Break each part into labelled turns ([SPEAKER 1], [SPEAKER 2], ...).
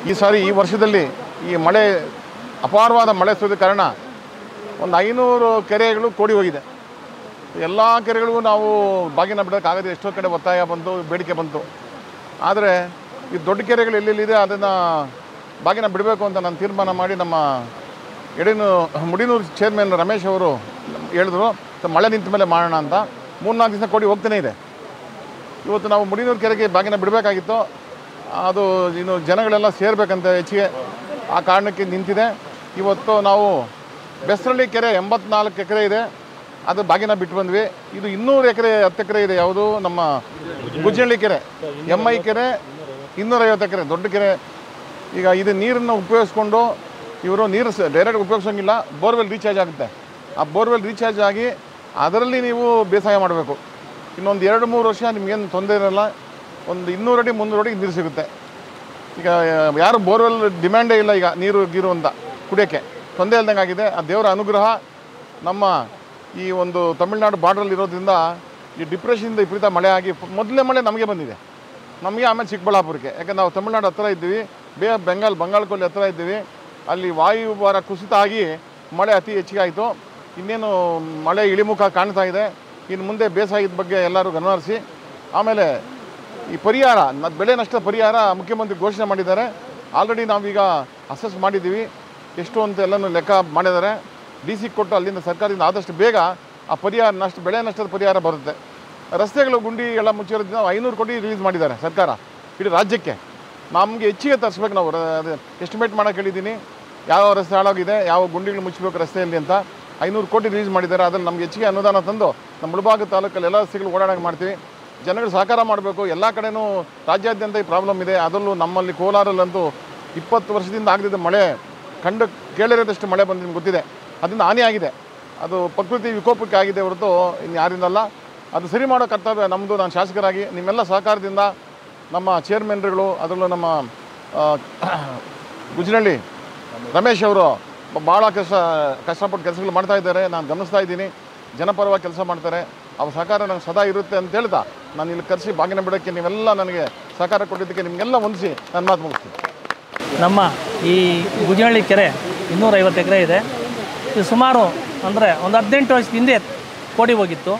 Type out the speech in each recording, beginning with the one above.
[SPEAKER 1] ಈ ಸಾರಿ ಈ ವರ್ಷದಲ್ಲಿ ಈ ಮಳೆ ಅಪಾರವಾದ ಮಳೆ ಸುರಿದ ಕಾರಣ ಒಂದು ಐನೂರು ಕೆರೆಗಳು ಕೋಡಿ ಹೋಗಿದೆ ಎಲ್ಲ ಕೆರೆಗಳಿಗೂ ನಾವು ಬಾಗಿನ ಬಿಡೋಕ್ಕಾಗದೆ ಎಷ್ಟೋ ಕಡೆ ಒತ್ತಾಯ ಬಂತು ಬೇಡಿಕೆ ಬಂತು ಆದರೆ ಈ ದೊಡ್ಡ ಕೆರೆಗಳು ಎಲ್ಲೆಲ್ಲಿದೆ ಅದನ್ನು ಬಾಗಿನ ಬಿಡಬೇಕು ಅಂತ ನಾನು ತೀರ್ಮಾನ ಮಾಡಿ ನಮ್ಮ ಎಡಿನು ಮುಡಿನೂರು ಚೇರ್ಮನ್ ರಮೇಶ್ ಅವರು ಹೇಳಿದ್ರು "ಸೊ ಮಳೆ ನಿಂತ ಮೇಲೆ ಮಾಡೋಣ ಅಂತ ಮೂರ್ನಾಲ್ಕು ದಿವಸ ಕೋಡಿ ಹೋಗ್ತಾನೆ ಇದೆ ಇವತ್ತು ನಾವು ಮುಡಿನೂರು ಕೆರೆಗೆ ಬಾಗಿನ ಬಿಡಬೇಕಾಗಿತ್ತು ಅದು ಇನ್ನು ಜನಗಳೆಲ್ಲ ಸೇರಬೇಕಂತ ಹೆಚ್ಚಿಗೆ ಆ ಕಾರಣಕ್ಕೆ ನಿಂತಿದೆ ಇವತ್ತು ನಾವು ಬೆಸರಳ್ಳಿ ಕೆರೆ ಎಂಬತ್ನಾಲ್ಕು ಎಕರೆ ಇದೆ ಅದು ಬಾಗಿನ ಬಿಟ್ಟು ಬಂದ್ವಿ ಇದು ಇನ್ನೂರು ಎಕರೆ ಹತ್ತು ಎಕರೆ ಇದೆ ಯಾವುದು ನಮ್ಮ ಗುಜ್ಜಳ್ಳಿ ಕೆರೆ ಎಮ್ ಐ ಕೆರೆ ಇನ್ನೂರೈವತ್ತು ಎಕರೆ ದೊಡ್ಡ ಕೆರೆ ಈಗ ಇದು ನೀರನ್ನು ಉಪಯೋಗಿಸ್ಕೊಂಡು ಇವರು ನೀರು ಡೈರೆಕ್ಟ್ ಉಪಯೋಗಿಸೋಂಗಿಲ್ಲ ಬೋರ್ವೆಲ್ ರೀಚಾರ್ಜ್ ಆಗುತ್ತೆ ಆ ಬೋರ್ವೆಲ್ ರೀಚಾರ್ಜ್ ಆಗಿ ಅದರಲ್ಲಿ ನೀವು ಬೇಸಾಯ ಮಾಡಬೇಕು ಇನ್ನೊಂದು ಎರಡು ಮೂರು ವರ್ಷ ನಿಮಗೇನು ತೊಂದರೆ ಇರಲ್ಲ ಒಂದು ಇನ್ನೂರು ಅಡಿ ಮುನ್ನೂರು ಅಡಿ ನೀರು ಸಿಗುತ್ತೆ ಈಗ ಯಾರು ಬೋರ್ವೆಲ್ ಡಿಮ್ಯಾಂಡೇ ಇಲ್ಲ ಈಗ ನೀರು ಗೀರು ಅಂತ ಕುಡಿಯೋಕ್ಕೆ ತೊಂದರೆ ಇಲ್ದಂಗೆ ಆಗಿದೆ ಆ ದೇವರ ಅನುಗ್ರಹ ನಮ್ಮ ಈ ಒಂದು ತಮಿಳ್ನಾಡು ಬಾರ್ಡ್ರಲ್ಲಿ ಇರೋದ್ರಿಂದ ಈ ಡಿಪ್ರೆಷನಿಂದ ವಿಪರೀತ ಮಳೆ ಆಗಿ ಮೊದಲೇ ಮಳೆ ನಮಗೆ ಬಂದಿದೆ ನಮಗೆ ಆಮೇಲೆ ಚಿಕ್ಕಬಳ್ಳಾಪುರಕ್ಕೆ ಯಾಕಂದ್ರೆ ನಾವು ತಮಿಳ್ನಾಡು ಹತ್ರ ಇದ್ದೀವಿ ಬೇ ಬೆಂಗಾಲ್ ಬಂಗಾಳ ಕೊಲ್ಲಿ ಹತ್ರ ಇದ್ದೀವಿ ಅಲ್ಲಿ ವಾಯುಭಾರ ಕುಸಿತ ಆಗಿ ಮಳೆ ಅತಿ ಹೆಚ್ಚಿಗೆ ಆಯಿತು ಇನ್ನೇನು ಮಳೆ ಇಳಿಮುಖ ಕಾಣ್ತಾ ಇದೆ ಇನ್ನು ಮುಂದೆ ಬೇಸಾಯದ ಬಗ್ಗೆ ಎಲ್ಲರೂ ಗಮನಹರಿಸಿ ಆಮೇಲೆ ಈ ಪರಿಹಾರ ನ- ಬೆಳೆ ನಷ್ಟ ಪರಿಹಾರ ಮುಖ್ಯಮಂತ್ರಿ ಘೋಷಣೆ ಮಾಡಿದ್ದಾರೆ ಆಲ್ರೆಡಿ ನಾವೀಗ ಅಸೆಸ್ ಮಾಡಿದ್ದೀವಿ ಎಷ್ಟು ಅಂತ ಎಲ್ಲನೂ ಲೆಕ್ಕ ಮಾಡಿದ್ದಾರೆ ಡಿ ಸಿ ಕೊಟ್ಟು ಅಲ್ಲಿಂದ ಸರ್ಕಾರದಿಂದ ಆದಷ್ಟು ಬೇಗ ಆ ಪರಿಹಾರ ನಷ್ಟ ಬೆಳೆ ನಷ್ಟದ ಪರಿಹಾರ ಬರುತ್ತೆ ರಸ್ತೆಗಳು ಗುಂಡಿ ಎಲ್ಲ ಮುಚ್ಚಿರೋದ್ರಿಂದ ಐನೂರು ಕೋಟಿ ರಿಲೀಸ್ ಮಾಡಿದ್ದಾರೆ ಸರ್ಕಾರ ಇಡೀ ರಾಜ್ಯಕ್ಕೆ ನಮಗೆ ಹೆಚ್ಚಿಗೆ ತರಿಸ್ಬೇಕು ನಾವು ಎಸ್ಟಿಮೇಟ್ ಮಾಡೋಕೆ ಹೇಳಿದ್ದೀನಿ ಯಾವ ರಸ್ತೆ ಹಾಳಾಗಿದೆ ಯಾವ ಗುಂಡಿಗಳು ಮುಚ್ಚಬೇಕು ರಸ್ತೆಯಲ್ಲಿ ಅಂತ ಐನೂರು ಕೋಟಿ ರಿಲೀಸ್ ಮಾಡಿದ್ದಾರೆ ಅದ್ರಲ್ಲಿ ನಮ್ಗೆ ಹೆಚ್ಚಿಗೆ ಅನುದಾನ ತಂದು ನಮ್ಮ ಮುಳಬಾಗ ತಾಲೂಕಲ್ಲಿ ಎಲ್ಲ ರಸ್ತೆಗಳು ಓಡಾಡಂಗೆ ಮಾಡ್ತೀವಿ ಜನಗಳು ಸಹಕಾರ ಮಾಡಬೇಕು ಎಲ್ಲ ಕಡೆನೂ ರಾಜ್ಯಾದ್ಯಂತ ಈ ಪ್ರಾಬ್ಲಮ್ ಇದೆ ಅದರಲ್ಲೂ ನಮ್ಮಲ್ಲಿ ಕೋಲಾರಲ್ಲಂತೂ ಇಪ್ಪತ್ತು ವರ್ಷದಿಂದ ಆಗದಿದ್ದ ಮಳೆ ಕಂಡು ಕೇಳಿರೋದಷ್ಟು ಮಳೆ ಬಂದು ನಿಮ್ಗೆ ಗೊತ್ತಿದೆ ಅದರಿಂದ ಹಾನಿಯಾಗಿದೆ ಅದು ಪ್ರಕೃತಿ ವಿಕೋಪಕ್ಕೆ ಆಗಿದೆ ಹೊರತು ಇನ್ನು ಯಾರಿಂದಲ್ಲ ಅದು ಸರಿ ಮಾಡೋ ಕರ್ತವ್ಯ ನಮ್ಮದು ನಾನು ಶಾಸಕರಾಗಿ ನಿಮ್ಮೆಲ್ಲ ಸಹಕಾರದಿಂದ ನಮ್ಮ ಚೇರ್ಮನ್ರುಗಳು ಅದರಲ್ಲೂ ನಮ್ಮ ಆ, ಗುಜನಹಳ್ಳಿ ರಮೇಶ್ ಅವರು ಭಾಳ ಕೆಲಸ ಕಷ್ಟಪಟ್ಟು ಕೆಲಸಗಳು ಮಾಡ್ತಾ ಇದ್ದಾರೆ ನಾನು ಗಮನಿಸ್ತಾ ಇದ್ದೀನಿ ಜನಪರವಾಗಿ ಕೆಲಸ ಮಾಡ್ತಾರೆ ಅವ್ರ ಸಹಕಾರ ನಂಗೆ ಸದಾ ಇರುತ್ತೆ ಅಂತ ಹೇಳ್ತಾ ನಾನು ಇಲ್ಲಿ ಕರೆಸಿ ಬಾಗಿನ ಬಿಡೋಕ್ಕೆ ನೀವೆಲ್ಲ ನನಗೆ ಸಹಕಾರ ಕೊಟ್ಟಿದ್ದಕ್ಕೆ ನಿಮಗೆಲ್ಲ ಹೊಂದಿಸಿ ನನ್ನ ಮಾತು ಮುಗಿಸ್ತೀನಿ
[SPEAKER 2] ನಮ್ಮ ಈ ಗುಜನಹಳ್ಳಿ ಕೆರೆ ಇನ್ನೂರೈವತ್ತು ಎಕರೆ ಇದೆ ಇದು ಸುಮಾರು ಅಂದರೆ ಒಂದು ಹದಿನೆಂಟು ವರ್ಷದ ಹಿಂದೆ ಕೋಡಿ ಹೋಗಿತ್ತು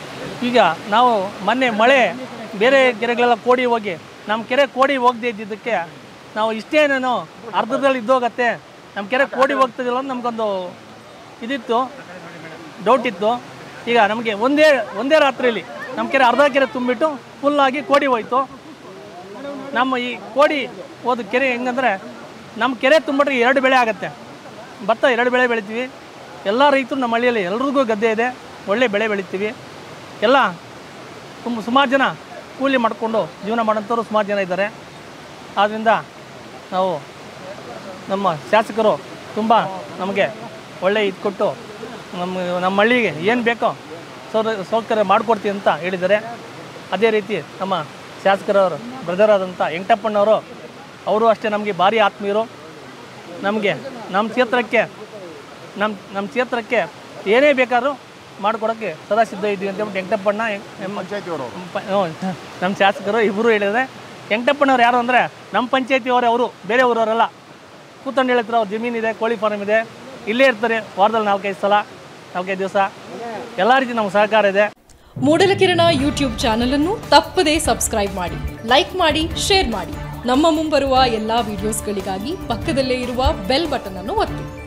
[SPEAKER 2] ಈಗ ನಾವು ಮೊನ್ನೆ ಮಳೆ ಬೇರೆ ಕೆರೆಗಳೆಲ್ಲ ಕೋಡಿ ಹೋಗಿ ನಮ್ಮ ಕೆರೆ ಕೋಡಿ ಹೋಗದೆ ಇದ್ದಿದ್ದಕ್ಕೆ ನಾವು ಇಷ್ಟೇನೇನೋ ಅರ್ಧದಲ್ಲಿ ಇದ್ದೋಗತ್ತೆ ನಮ್ಮ ಕೆರೆ ಕೋಡಿ ಹೋಗ್ತದಿಲ್ಲ ಅಂತ ನಮಗೊಂದು ಇದಿತ್ತು ಡೌಟ್ ಇತ್ತು ಈಗ ನಮಗೆ ಒಂದೇ ಒಂದೇ ರಾತ್ರಿಯಲ್ಲಿ ನಮ್ಮ ಕೆರೆ ಅರ್ಧ ಕೆರೆ ತುಂಬಿಟ್ಟು ಫುಲ್ಲಾಗಿ ಕೋಡಿ ಹೋಯ್ತು ನಮ್ಮ ಈ ಕೋಡಿ ಹೋದ ಕೆರೆ ಹೆಂಗಂದ್ರೆ ನಮ್ಮ ಕೆರೆ ತುಂಬಿಟ್ರೆ ಎರಡು ಬೆಳೆ ಆಗುತ್ತೆ ಭತ್ತ ಎರಡು ಬೆಳೆ ಬೆಳಿತೀವಿ ಎಲ್ಲ ರೈತರು ನಮ್ಮ ಹಳ್ಳಿಯಲ್ಲಿ ಎಲ್ರಿಗೂ ಗದ್ದೆ ಇದೆ ಒಳ್ಳೆ ಬೆಳೆ ಬೆಳಿತೀವಿ ಎಲ್ಲ ತುಂಬ ಸುಮಾರು ಜನ ಕೂಲಿ ಮಾಡಿಕೊಂಡು ಜೀವನ ಮಾಡೋಂಥವ್ರು ಸುಮಾರು ಜನ ಇದ್ದಾರೆ ಆದ್ದರಿಂದ ನಾವು ನಮ್ಮ ಶಾಸಕರು ತುಂಬ ನಮಗೆ ಒಳ್ಳೆ ಇದು ಕೊಟ್ಟು ನಮ್ಮ ನಮ್ಮ ಹಳ್ಳಿಗೆ ಏನು ಬೇಕೋ ಸೌರ ಸೌಕರ್ಯ ಮಾಡಿಕೊಡ್ತೀವಿ ಅಂತ ಹೇಳಿದ್ದಾರೆ ಅದೇ ರೀತಿ ನಮ್ಮ ಶಾಸಕರವರು ಬ್ರದರ್ ಆದಂಥ ವೆಂಕಟಪ್ಪಣ್ಣವರು ಅವರು ಅಷ್ಟೇ ನಮಗೆ ಭಾರಿ ಆತ್ಮೀಯರು ನಮಗೆ ನಮ್ಮ ಕ್ಷೇತ್ರಕ್ಕೆ ನಮ್ಮ ನಮ್ಮ ಕ್ಷೇತ್ರಕ್ಕೆ ಏನೇ ಬೇಕಾದ್ರೂ ಮಾಡಿಕೊಡೋಕ್ಕೆ ಸದಾ ಸಿದ್ಧ ಇದ್ದೀವಿ ಅಂತ ಹೇಳ್ಬಿಟ್ಟು ವೆಂಕಟಪ್ಪಣ್ಣ ಎಂ-
[SPEAKER 1] ಪಂಚಾಯತಿಯವರು
[SPEAKER 2] ಪ- ಹ್ಞೂ, ನಮ್ಮ ಶಾಸಕರು ಇಬ್ಬರು ಹೇಳಿದರೆ ವೆಂಕಟಪ್ಪನವ್ರು ಯಾರು ಅಂದರೆ ನಮ್ಮ ಪಂಚಾಯತಿಯವರೇ ಅವರು ಬೇರೆ ಊರವರಲ್ಲ ಕೂತ್ಕೊಂಡು ಹೇಳ್ತಾರೆ ಅವ್ರ ಜಮೀನಿದೆ ಕೋಳಿ ಫಾರ್ಮ್ ಇದೆ ಇಲ್ಲೇ ಇರ್ತಾರೆ ವಾರದಲ್ಲಿ ನಾಲ್ಕೈದು ಸಲ ನಾಲ್ಕೈದು ದಿವಸ ಎಲ್ಲ ರೀತಿ ನಮ್ಗೆ ಸಹಕಾರ ಇದೆ
[SPEAKER 3] ಮೂಡಲಕಿರಣ ಯೂಟ್ಯೂಬ್ ಚಾನಲ್ ಅನ್ನು ತಪ್ಪದೇ ಸಬ್ಸ್ಕ್ರೈಬ್ ಮಾಡಿ ಲೈಕ್ ಮಾಡಿ ಶೇರ್ ಮಾಡಿ ನಮ್ಮ ಮುಂಬರುವ ಎಲ್ಲಾ ವಿಡಿಯೋಸ್ಗಳಿಗಾಗಿ ಪಕ್ಕದಲ್ಲೇ ಇರುವ ಬೆಲ್ ಬಟನ್ ಅನ್ನು ಒತ್ತಿ